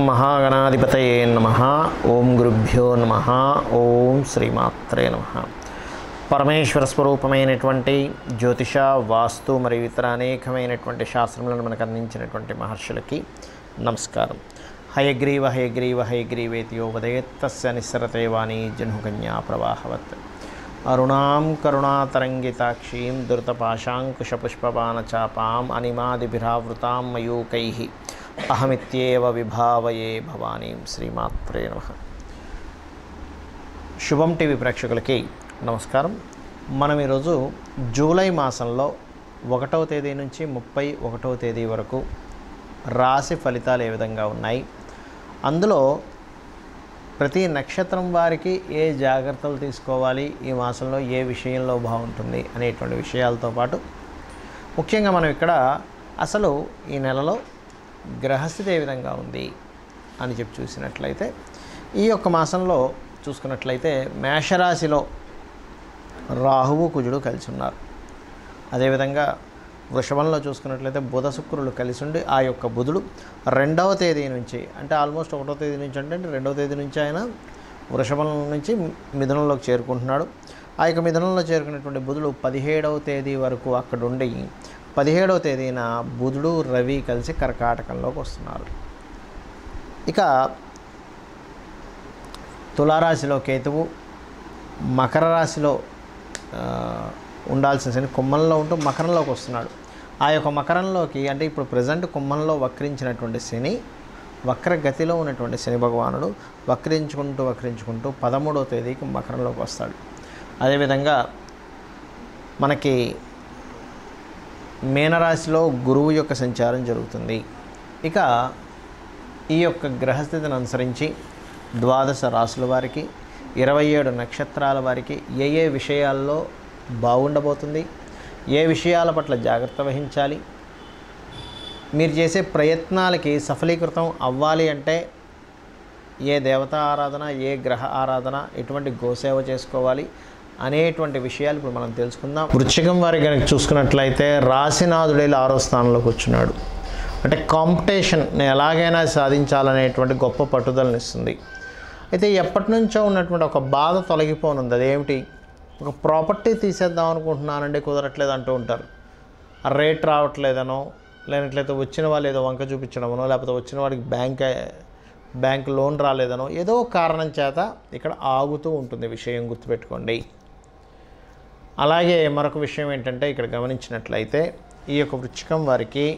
మహాగణాధిపతయే నమ ఓం గురుభ్యో నమ ఓం శ్రీమాత్రే నమ పరమేశ్వర స్వరూపమైనటువంటి జ్యోతిష వాస్తు మరియు ఇతర అనేకమైనటువంటి శాస్త్రములను మనకు అందించినటువంటి మహర్షులకి నమస్కారం హయగ్రీవ హయగ్రీవ హయగ్రీవేతియో ఉదయత్తస్య నిస్సరతే వాణి జన్హుకన్యా ప్రవాహవత్ అరుణాం కరుణాతరంగితాక్షీం ధృతపాశాంకుశపుష్పబాణచాపాం అనిమాదిభిరావృతాం మయూకై అహమిత్యేవ విభావయే భవానీం శ్రీమాత్రే నమ శుభం టీవీ ప్రేక్షకులకి నమస్కారం మనం ఈరోజు జూలై మాసంలో ఒకటవ తేదీ నుంచి ముప్పై ఒకటవ తేదీ వరకు రాశి ఫలితాలు ఏ విధంగా ఉన్నాయి అందులో ప్రతి నక్షత్రం వారికి ఏ జాగ్రత్తలు తీసుకోవాలి ఈ మాసంలో ఏ విషయంలో బాగుంటుంది అనేటువంటి విషయాలతో పాటు ముఖ్యంగా మనం ఇక్కడ అసలు ఈ నెలలో గ్రహస్థితి ఏ విధంగా ఉంది అని చెప్పి చూసినట్లయితే ఈ యొక్క మాసంలో చూసుకున్నట్లయితే మేషరాశిలో రాహువు కుజుడు కలిసి ఉన్నారు అదేవిధంగా వృషభంలో చూసుకున్నట్లయితే బుధ శుక్రులు కలిసి ఉండి ఆ యొక్క బుధుడు రెండవ తేదీ నుంచి అంటే ఆల్మోస్ట్ ఒకటో తేదీ నుంచి అంటే రెండవ తేదీ నుంచి ఆయన వృషభం నుంచి మిథునంలోకి చేరుకుంటున్నాడు ఆ యొక్క మిథునంలో చేరుకున్నటువంటి బుధుడు పదిహేడవ తేదీ వరకు అక్కడ ఉండి పదిహేడవ తేదీన బుధుడు రవి కలిసి కర్కాటకంలోకి వస్తున్నారు ఇక తులారాశిలో కేతువు మకర రాశిలో ఆ, ఉండాల్సిన శని కుంభంలో ఉంటూ మకరంలోకి వస్తున్నాడు ఆ యొక్క మకరంలోకి అంటే ఇప్పుడు ప్రజెంట్ కుంభంలో వక్రించినటువంటి శని వక్రగతిలో ఉన్నటువంటి శని భగవానుడు వక్రించుకుంటూ వక్రించుకుంటూ పదమూడవ తేదీకి మకరంలోకి వస్తాడు అదేవిధంగా మనకి మీనరాశిలో గురువు యొక్క సంచారం జరుగుతుంది ఇక ఈ యొక్క గ్రహస్థితిని అనుసరించి ద్వాదశ రాసుల వారికి ఇరవై ఏడు నక్షత్రాల వారికి ఏ ఏ విషయాల్లో బాగుండబోతుంది ఏ విషయాల పట్ల జాగ్రత్త వహించాలి మీరు చేసే ప్రయత్నాలకి సఫలీకృతం అవ్వాలి అంటే ఏ దేవతా ఆరాధన ఏ గ్రహ ఆరాధన ఎటువంటి గోసేవ చేసుకోవాలి అనేటువంటి విషయాలు ఇప్పుడు మనం తెలుసుకుందాం వృశ్చికం వారి కనుక చూసుకున్నట్లయితే రాశినాథుడేలు ఆరో స్థానంలోకి వచ్చినాడు అంటే కాంపిటీషన్ నేను ఎలాగైనా సాధించాలనేటువంటి గొప్ప పట్టుదలని ఇస్తుంది అయితే ఎప్పటి నుంచో ఉన్నటువంటి ఒక బాధ తొలగిపోనుంది అదేమిటి ఒక ప్రాపర్టీ తీసేద్దాం అనుకుంటున్నానండి కుదరట్లేదు అంటూ ఉంటారు ఆ రేట్ రావట్లేదనో లేనట్లయితే వచ్చిన వాళ్ళు ఏదో వంక చూపించడమనో లేకపోతే వచ్చిన వాడికి బ్యాంక్ బ్యాంక్ లోన్ రాలేదనో ఏదో కారణం చేత ఇక్కడ ఆగుతూ ఉంటుంది విషయం గుర్తుపెట్టుకోండి అలాగే మరొక విషయం ఏంటంటే ఇక్కడ గమనించినట్లయితే ఈ యొక్క వృచ్చికం వారికి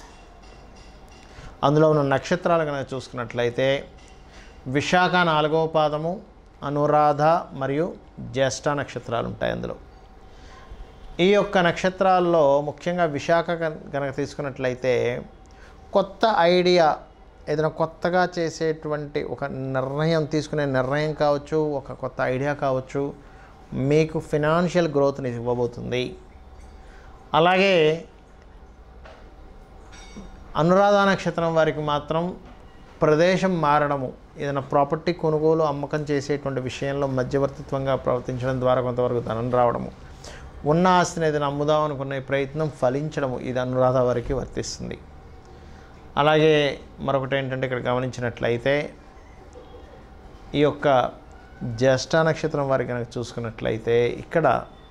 అందులో ఉన్న నక్షత్రాలు కనుక చూసుకున్నట్లయితే విశాఖ నాలుగవ పాదము అనురాధ మరియు జ్యేష్ఠ నక్షత్రాలు ఉంటాయి అందులో ఈ యొక్క నక్షత్రాల్లో ముఖ్యంగా విశాఖ కన్- కనుక తీసుకున్నట్లయితే కొత్త ఐడియా ఏదైనా కొత్తగా చేసేటువంటి ఒక నిర్ణయం తీసుకునే నిర్ణయం కావచ్చు ఒక కొత్త ఐడియా కావచ్చు మీకు ఫినాన్షియల్ గ్రోత్ని ఇవ్వబోతుంది అలాగే అనురాధ నక్షత్రం వారికి మాత్రం ప్రదేశం మారడము ఏదైనా ప్రాపర్టీ కొనుగోలు అమ్మకం చేసేటువంటి విషయంలో మధ్యవర్తిత్వంగా ప్రవర్తించడం ద్వారా కొంతవరకు ధనం రావడము ఉన్న ఆస్తిని ఏదైనా అమ్ముదాం అనుకునే ప్రయత్నం ఫలించడము ఇది అనురాధ వారికి వర్తిస్తుంది అలాగే మరొకటి ఏంటంటే ఇక్కడ గమనించినట్లయితే ఈ యొక్క జ్యేష్ఠ నక్షత్రం వారికి కనుక చూసుకున్నట్లయితే ఇక్కడ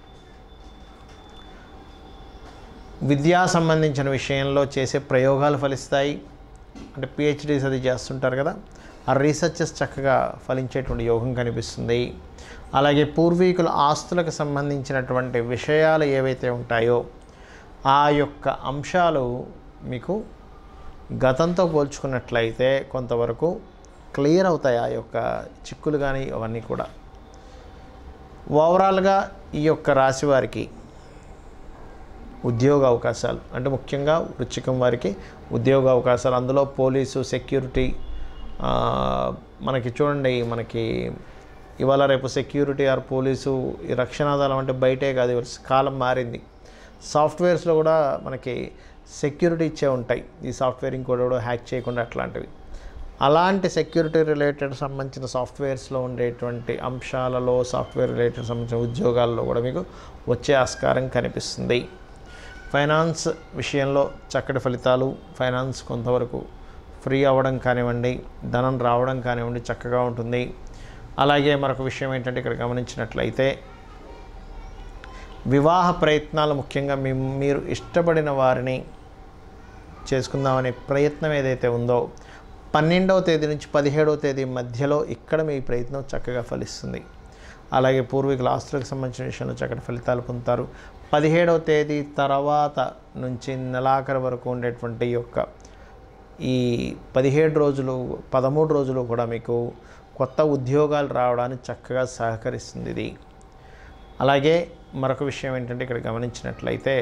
విద్యా సంబంధించిన విషయంలో చేసే ప్రయోగాలు ఫలిస్తాయి అంటే పిహెచ్డీస్ అది చేస్తుంటారు కదా ఆ రీసెర్చెస్ చక్కగా ఫలించేటువంటి యోగం కనిపిస్తుంది అలాగే పూర్వీకుల ఆస్తులకు సంబంధించినటువంటి విషయాలు ఏవైతే ఉంటాయో ఆ యొక్క అంశాలు మీకు గతంతో పోల్చుకున్నట్లయితే కొంతవరకు క్లియర్ అవుతాయి ఆ యొక్క చిక్కులు కానీ అవన్నీ కూడా ఓవరాల్గా ఈ యొక్క రాశి వారికి ఉద్యోగ అవకాశాలు అంటే ముఖ్యంగా వృచ్చికం వారికి ఉద్యోగ అవకాశాలు అందులో పోలీసు సెక్యూరిటీ ఆ, మనకి చూడండి మనకి ఇవాళ రేపు సెక్యూరిటీ ఆర్ పోలీసు ఈ రక్షణాదాలం అంటే బయటే కాదు ఇవాళ కాలం మారింది సాఫ్ట్వేర్స్లో కూడా మనకి సెక్యూరిటీ ఇచ్చే ఉంటాయి ఈ సాఫ్ట్వేర్ ఇంకోటి కూడా హ్యాక్ చేయకుండా అట్లాంటివి అలాంటి సెక్యూరిటీ రిలేటెడ్ సంబంధించిన సాఫ్ట్వేర్స్లో ఉండేటువంటి అంశాలలో సాఫ్ట్వేర్ రిలేటెడ్ సంబంధించిన ఉద్యోగాల్లో కూడా మీకు వచ్చే ఆస్కారం కనిపిస్తుంది ఫైనాన్స్ విషయంలో చక్కటి ఫలితాలు ఫైనాన్స్ కొంతవరకు ఫ్రీ అవ్వడం కానివ్వండి ధనం రావడం కానివ్వండి చక్కగా ఉంటుంది అలాగే మరొక విషయం ఏంటంటే ఇక్కడ గమనించినట్లయితే వివాహ ప్రయత్నాలు ముఖ్యంగా మీ మీరు ఇష్టపడిన వారిని చేసుకుందామనే ప్రయత్నం ఏదైతే ఉందో పన్నెండవ తేదీ నుంచి పదిహేడవ తేదీ మధ్యలో ఇక్కడ మీ ప్రయత్నం చక్కగా ఫలిస్తుంది అలాగే పూర్వీకుల ఆస్తులకు సంబంధించిన విషయంలో చక్కటి ఫలితాలు పొందుతారు పదిహేడవ తేదీ తర్వాత నుంచి నెలాఖరు వరకు ఉండేటువంటి ఈ యొక్క ఈ పదిహేడు రోజులు పదమూడు రోజులు కూడా మీకు కొత్త ఉద్యోగాలు రావడానికి చక్కగా సహకరిస్తుంది ఇది అలాగే మరొక విషయం ఏంటంటే ఇక్కడ గమనించినట్లయితే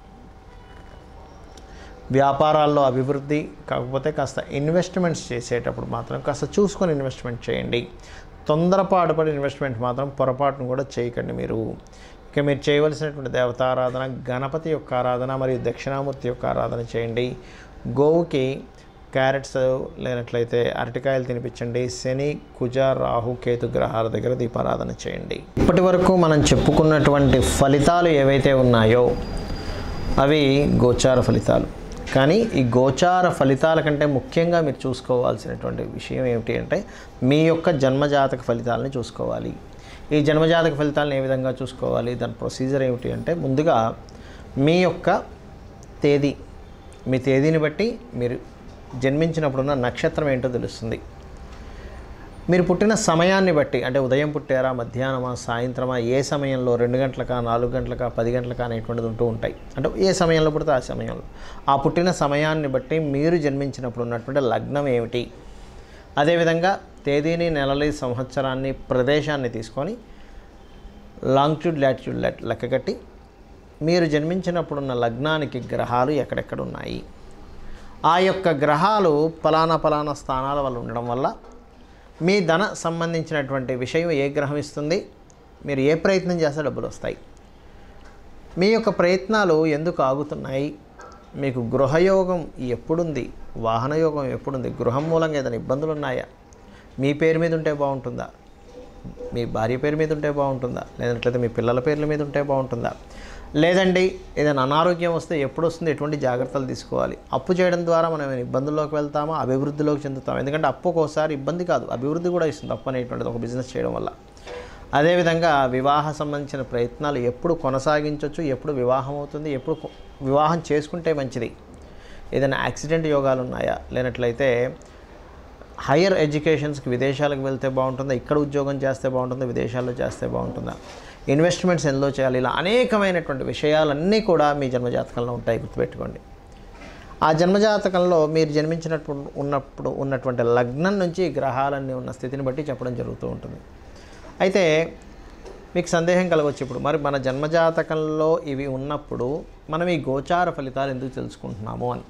వ్యాపారాల్లో అభివృద్ధి కాకపోతే కాస్త ఇన్వెస్ట్మెంట్స్ చేసేటప్పుడు మాత్రం కాస్త చూసుకొని ఇన్వెస్ట్మెంట్ చేయండి తొందరపాటుపడి ఇన్వెస్ట్మెంట్ మాత్రం పొరపాటును కూడా చేయకండి మీరు ఇక మీరు చేయవలసినటువంటి దేవతారాధన గణపతి యొక్క ఆరాధన మరియు దక్షిణామూర్తి యొక్క ఆరాధన చేయండి గోవుకి క్యారెట్స్ లేనట్లయితే అరటికాయలు తినిపించండి శని కుజ రాహు కేతు గ్రహాల దగ్గర దీపారాధన చేయండి ఇప్పటి వరకు మనం చెప్పుకున్నటువంటి ఫలితాలు ఏవైతే ఉన్నాయో అవి గోచార ఫలితాలు కానీ ఈ గోచార ఫలితాల కంటే ముఖ్యంగా మీరు చూసుకోవాల్సినటువంటి విషయం ఏమిటి అంటే మీ యొక్క జన్మజాతక ఫలితాలని చూసుకోవాలి ఈ జన్మజాతక ఫలితాలను ఏ విధంగా చూసుకోవాలి దాని ప్రొసీజర్ ఏమిటి అంటే ముందుగా మీ యొక్క తేదీ మీ తేదీని బట్టి మీరు జన్మించినప్పుడున్న నక్షత్రం ఏంటో తెలుస్తుంది మీరు పుట్టిన సమయాన్ని బట్టి అంటే ఉదయం పుట్టారా మధ్యాహ్నమా సాయంత్రమా ఏ సమయంలో రెండు గంటలకా నాలుగు గంటలకా పది గంటలకా అనేటువంటిది ఉంటూ ఉంటాయి అంటే ఏ సమయంలో పుడితే ఆ సమయంలో ఆ పుట్టిన సమయాన్ని బట్టి మీరు జన్మించినప్పుడు ఉన్నటువంటి లగ్నం ఏమిటి అదేవిధంగా తేదీని నెలలి సంవత్సరాన్ని ప్రదేశాన్ని తీసుకొని లాంగ్ట్యూడ్ లాటిట్యూడ్ లెక్క కట్టి మీరు జన్మించినప్పుడున్న లగ్నానికి గ్రహాలు ఎక్కడెక్కడ ఉన్నాయి ఆ యొక్క గ్రహాలు ఫలానా ఫలానా స్థానాల వల్ల ఉండడం వల్ల మీ ధన సంబంధించినటువంటి విషయం ఏ గ్రహం ఇస్తుంది మీరు ఏ ప్రయత్నం చేస్తే డబ్బులు వస్తాయి మీ యొక్క ప్రయత్నాలు ఎందుకు ఆగుతున్నాయి మీకు గృహయోగం ఎప్పుడుంది వాహనయోగం ఎప్పుడుంది గృహం మూలంగా ఏదైనా ఇబ్బందులు ఉన్నాయా మీ పేరు మీద ఉంటే బాగుంటుందా మీ భార్య పేరు మీద ఉంటే బాగుంటుందా లేదంటే మీ పిల్లల పేర్ల మీద ఉంటే బాగుంటుందా లేదండి ఏదైనా అనారోగ్యం వస్తే ఎప్పుడు వస్తుంది ఎటువంటి జాగ్రత్తలు తీసుకోవాలి అప్పు చేయడం ద్వారా మనం ఏమైనా ఇబ్బందుల్లోకి వెళ్తామా అభివృద్ధిలోకి చెందుతాం ఎందుకంటే అప్పు ఒక్కోసారి ఇబ్బంది కాదు అభివృద్ధి కూడా ఇస్తుంది అప్పు అనేటువంటిది ఒక బిజినెస్ చేయడం వల్ల అదేవిధంగా వివాహ సంబంధించిన ప్రయత్నాలు ఎప్పుడు కొనసాగించవచ్చు ఎప్పుడు వివాహం అవుతుంది ఎప్పుడు కొ- వివాహం చేసుకుంటే మంచిది ఏదైనా యాక్సిడెంట్ యోగాలు ఉన్నాయా లేనట్లయితే హయ్యర్ ఎడ్యుకేషన్స్కి విదేశాలకు వెళ్తే బాగుంటుందా ఇక్కడ ఉద్యోగం చేస్తే బాగుంటుందా విదేశాల్లో చేస్తే బాగుంటుందా ఇన్వెస్ట్మెంట్స్ ఎందులో చేయాలి ఇలా అనేకమైనటువంటి విషయాలన్నీ కూడా మీ జన్మజాతకంలో ఉంటాయి గుర్తుపెట్టుకోండి ఆ జన్మజాతకంలో మీరు జన్మించినప్పుడు ఉన్నప్పుడు ఉన్నటువంటి లగ్నం నుంచి ఈ గ్రహాలన్నీ ఉన్న స్థితిని బట్టి చెప్పడం జరుగుతూ ఉంటుంది అయితే మీకు సందేహం కలగవచ్చు ఇప్పుడు మరి మన జన్మజాతకంలో ఇవి ఉన్నప్పుడు మనం ఈ గోచార ఫలితాలు ఎందుకు తెలుసుకుంటున్నాము అని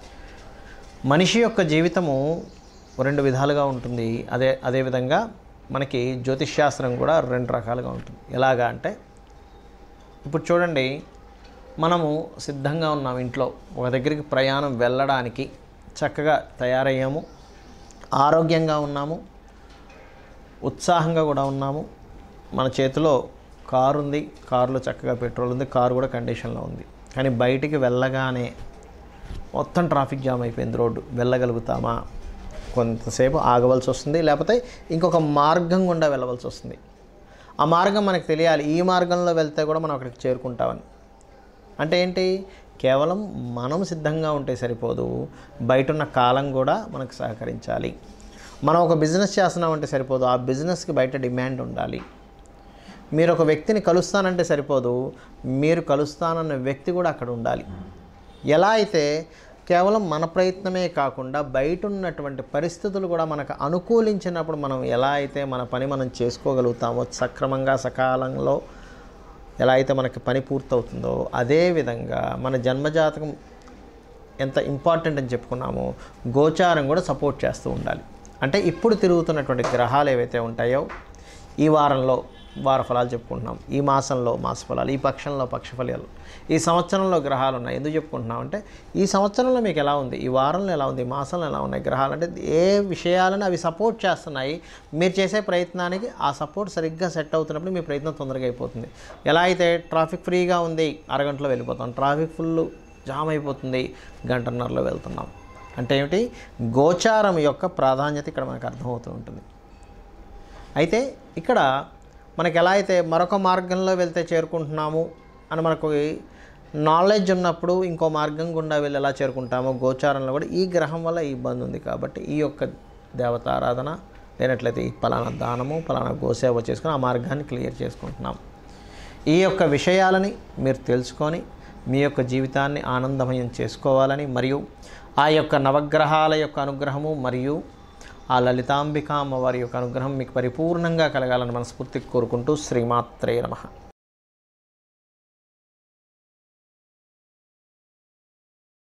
మనిషి యొక్క జీవితము రెండు విధాలుగా ఉంటుంది అదే అదేవిధంగా మనకి జ్యోతిష్శాస్త్రం కూడా రెండు రకాలుగా ఉంటుంది ఎలాగా అంటే ఇప్పుడు చూడండి మనము సిద్ధంగా ఉన్నాం ఇంట్లో ఒక దగ్గరికి ప్రయాణం వెళ్ళడానికి చక్కగా తయారయ్యాము ఆరోగ్యంగా ఉన్నాము ఉత్సాహంగా కూడా ఉన్నాము మన చేతిలో కారు ఉంది కారులో చక్కగా పెట్రోల్ ఉంది కారు కూడా కండిషన్లో ఉంది కానీ బయటికి వెళ్ళగానే మొత్తం ట్రాఫిక్ జామ్ అయిపోయింది రోడ్డు వెళ్ళగలుగుతామా కొంతసేపు ఆగవలసి వస్తుంది లేకపోతే ఇంకొక మార్గం గుండా వెళ్ళవలసి వస్తుంది ఆ మార్గం మనకు తెలియాలి ఈ మార్గంలో వెళ్తే కూడా మనం అక్కడికి చేరుకుంటామని అంటే ఏంటి కేవలం మనం సిద్ధంగా ఉంటే సరిపోదు బయట ఉన్న కాలం కూడా మనకు సహకరించాలి మనం ఒక బిజినెస్ చేస్తున్నామంటే సరిపోదు ఆ బిజినెస్కి బయట డిమాండ్ ఉండాలి మీరు ఒక వ్యక్తిని కలుస్తానంటే సరిపోదు మీరు కలుస్తానన్న వ్యక్తి కూడా అక్కడ ఉండాలి ఎలా అయితే కేవలం మన ప్రయత్నమే కాకుండా బయట ఉన్నటువంటి పరిస్థితులు కూడా మనకు అనుకూలించినప్పుడు మనం ఎలా అయితే మన పని మనం చేసుకోగలుగుతామో సక్రమంగా సకాలంలో ఎలా అయితే మనకి పని పూర్తవుతుందో అదే విధంగా మన జన్మజాతకం ఎంత ఇంపార్టెంట్ అని చెప్పుకున్నామో గోచారం కూడా సపోర్ట్ చేస్తూ ఉండాలి అంటే ఇప్పుడు తిరుగుతున్నటువంటి గ్రహాలు ఏవైతే ఉంటాయో ఈ వారంలో వార ఫలాలు చెప్పుకుంటున్నాం ఈ మాసంలో మాస ఫలాలు ఈ పక్షంలో పక్ష ఫలాలు ఈ సంవత్సరంలో గ్రహాలు ఉన్నాయి ఎందుకు చెప్పుకుంటున్నాం అంటే ఈ సంవత్సరంలో మీకు ఎలా ఉంది ఈ వారంలో ఎలా ఉంది ఈ మాసంలో ఎలా ఉన్నాయి గ్రహాలు అంటే ఏ విషయాలను అవి సపోర్ట్ చేస్తున్నాయి మీరు చేసే ప్రయత్నానికి ఆ సపోర్ట్ సరిగ్గా సెట్ అవుతున్నప్పుడు మీ ప్రయత్నం తొందరగా అయిపోతుంది ఎలా అయితే ట్రాఫిక్ ఫ్రీగా ఉంది అరగంటలో వెళ్ళిపోతాం ట్రాఫిక్ ఫుల్ జామ్ అయిపోతుంది గంటన్నరలో వెళ్తున్నాం అంటే ఏమిటి గోచారం యొక్క ప్రాధాన్యత ఇక్కడ మనకు అర్థమవుతూ ఉంటుంది అయితే ఇక్కడ మనకి ఎలా అయితే మరొక మార్గంలో వెళ్తే చేరుకుంటున్నాము అని మనకు నాలెడ్జ్ ఉన్నప్పుడు ఇంకో మార్గం గుండా వెళ్ళి ఎలా చేరుకుంటామో గోచారంలో కూడా ఈ గ్రహం వల్ల ఈ ఇబ్బంది ఉంది కాబట్టి ఈ యొక్క దేవతారాధన లేనట్లయితే ఈ పలానా దానము పలానా గోసేవ చేసుకుని ఆ మార్గాన్ని క్లియర్ చేసుకుంటున్నాం ఈ యొక్క విషయాలని మీరు తెలుసుకొని మీ యొక్క జీవితాన్ని ఆనందమయం చేసుకోవాలని మరియు ఆ యొక్క నవగ్రహాల యొక్క అనుగ్రహము మరియు ఆ లలితాంబిక అమ్మవారి యొక్క అనుగ్రహం మీకు పరిపూర్ణంగా కలగాలని మనస్ఫూర్తిగా కోరుకుంటూ శ్రీమాత్రే నమః